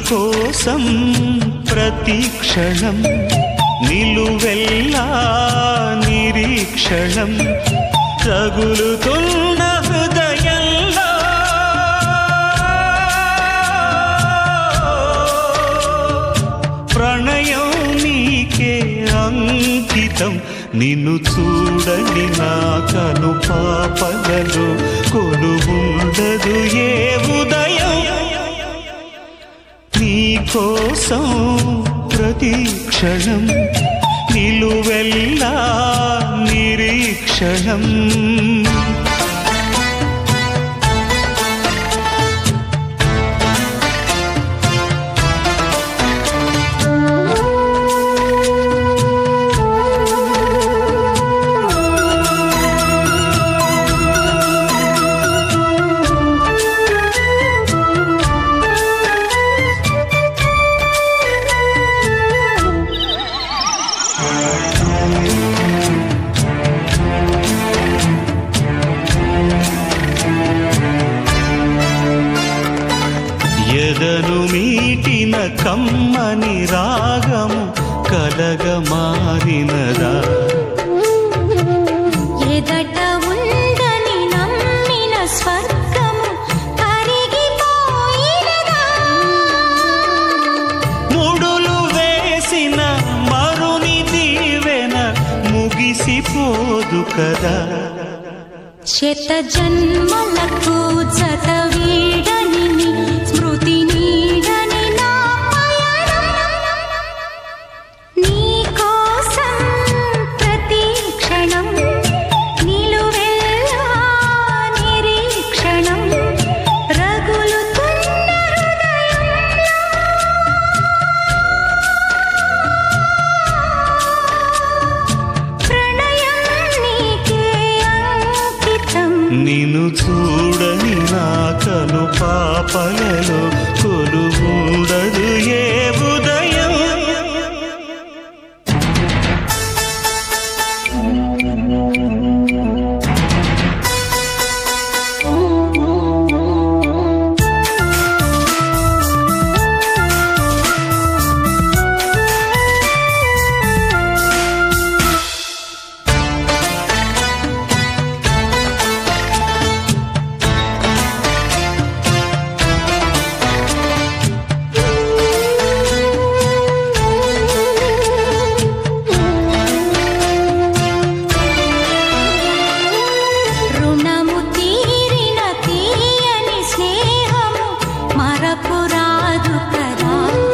కోసం ప్రతి క్షణం నిలువెల్లా నిరీక్షణం తగులుతున్న హృదయంలో ప్రణయం నీకే అంకితం నిన్ను చూడని నా కను పాపగలు కొలువుండదు ఏ ఉదయం నీ కోసం ప్రతి క్షణం నిలువెల్లా నిరీక్షణం ఎదను మీటిన కమ్మని రాగము కలగ మారినదా ఎదట ఉందని నమ్మిన స్వర్గము కరిగిపోయినదా ముడులు వేసిన మరుని దీవెన ముగిసిపోదు కదా శత జన్మలకు జత వీడని నీ స్మృతి నీడని నా పయనం. నీ కోసం ప్రతి క్షణం నిలువెల్లా నిరీక్షణం రగులుతున్న హృదయంలో ప్రణయం నీకే అంకితం నిన్ను చూడని నా కను పాపలలో కొలువుండదు ఏ ఉదయం రుణము తీరిన తీయని స్నేహము మరపురాదు కదా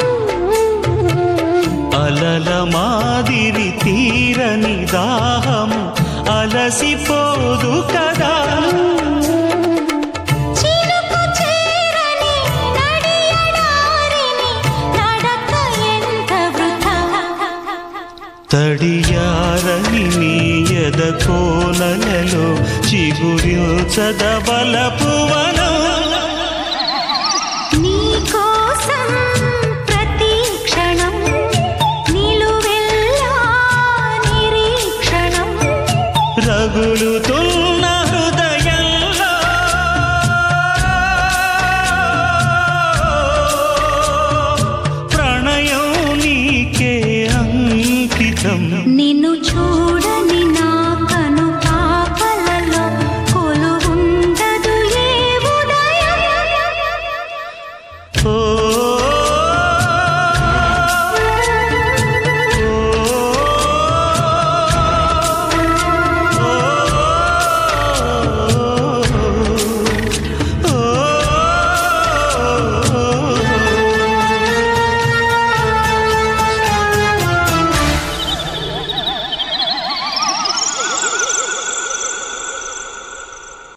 అలల మాదిరి తీరని దాహము అలసిపోదు కదా చిలుకు చేరని నడియడారిని నడక ఎంత వృథా తడియారని నీ ఎద కోనలలో చిగురిల్చదబల పువనం నీ కోసం ప్రతి క్షణం నిలువెల్లా నిరీక్షణం రగులుతున్న